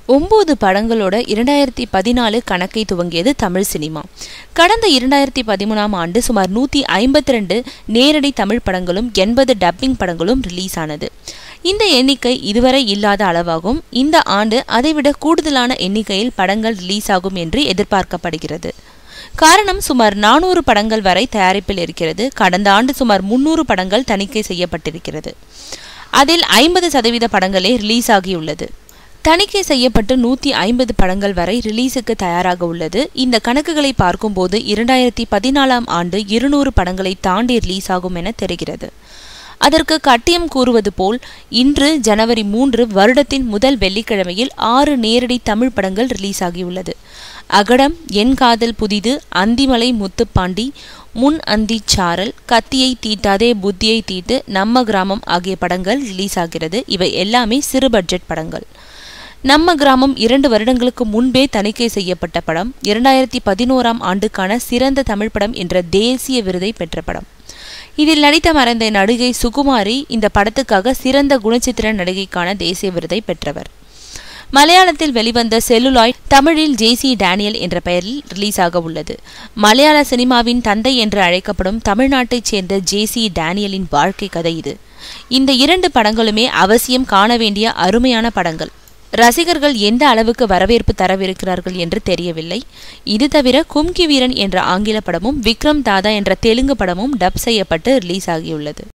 ஒன்பது படங்களோட இரண்டாயிரத்தி பதினாலு கணக்கை துவங்கியது தமிழ் சினிமா கடந்த இரண்டாயிரத்தி பதிமூணாம் ஆண்டு சுமார் நூற்றி ஐம்பத்தி ரெண்டு நேரடி தமிழ் படங்களும் எண்பது டப்பிங் படங்களும் ரிலீஸ் ஆனது இந்த எண்ணிக்கை இதுவரை இல்லாத அளவாகும் இந்த ஆண்டு அதைவிட கூடுதலான எண்ணிக்கையில் படங்கள் ரிலீஸ் ஆகும் என்று எதிர்பார்க்கப்படுகிறது காரணம் சுமார் நானூறு படங்கள் வரை தயாரிப்பில் இருக்கிறது கடந்த ஆண்டு சுமார் முன்னூறு படங்கள் தணிக்கை செய்யப்பட்டிருக்கிறது அதில் ஐம்பது சதவீத படங்களே ரிலீஸ் ஆகியுள்ளது தணிக்கை செய்யப்பட்டு நூற்றி ஐம்பது படங்கள் வரை ரிலீஸுக்கு தயாராக உள்ளது இந்த கணக்குகளை பார்க்கும்போது இரண்டாயிரத்தி பதினாலாம் ஆண்டு இருநூறு படங்களை தாண்டி ரிலீஸ் ஆகும் என தெரிகிறது அதற்கு கட்டியம் கூறுவது போல் இன்று ஜனவரி மூன்று வருடத்தின் முதல் வெள்ளிக்கிழமையில் ஆறு நேரடி தமிழ் படங்கள் ரிலீஸ் ஆகியுள்ளது அகடம் என் காதல் புதிது அந்திமலை முத்துப்பாண்டி முன் அந்தி சாரல் கத்தியை தீட்டாதே புத்தியை தீட்டு நம்ம கிராமம் ஆகிய படங்கள் ரிலீஸ் ஆகிறது இவை எல்லாமே சிறு பட்ஜெட் படங்கள் நம்ம கிராமம் இரண்டு வருடங்களுக்கு முன்பே தணிக்கை செய்யப்பட்ட படம் இரண்டாயிரத்தி பதினோராம் ஆண்டுக்கான சிறந்த தமிழ் படம் என்ற தேசிய விருதை பெற்ற படம் இதில் நடித்த மறைந்த நடிகை சுகுமாரி இந்த படத்துக்காக சிறந்த குணச்சித்திர நடிகைக்கான தேசிய விருதை பெற்றவர் மலையாளத்தில் வெளிவந்த செல்லுலாய் தமிழில் ஜேசி டேனியல் என்ற பெயரில் ரிலீஸ் ஆக உள்ளது மலையாள சினிமாவின் தந்தை என்று அழைக்கப்படும் தமிழ்நாட்டைச் சேர்ந்த ஜேசி டேனியலின் வாழ்க்கை கதை இது இந்த இரண்டு படங்களுமே அவசியம் காண வேண்டிய அருமையான படங்கள் ரசிகர்கள் எந்த அளவுக்கு வரவேற்பு தரவிருக்கிறார்கள் என்று தெரியவில்லை இது தவிர கும்கி வீரன் என்ற ஆங்கில படமும் விக்ரம் தாதா என்ற தெலுங்கு படமும் டப் செய்யப்பட்டு ரிலீஸ் ஆகியுள்ளது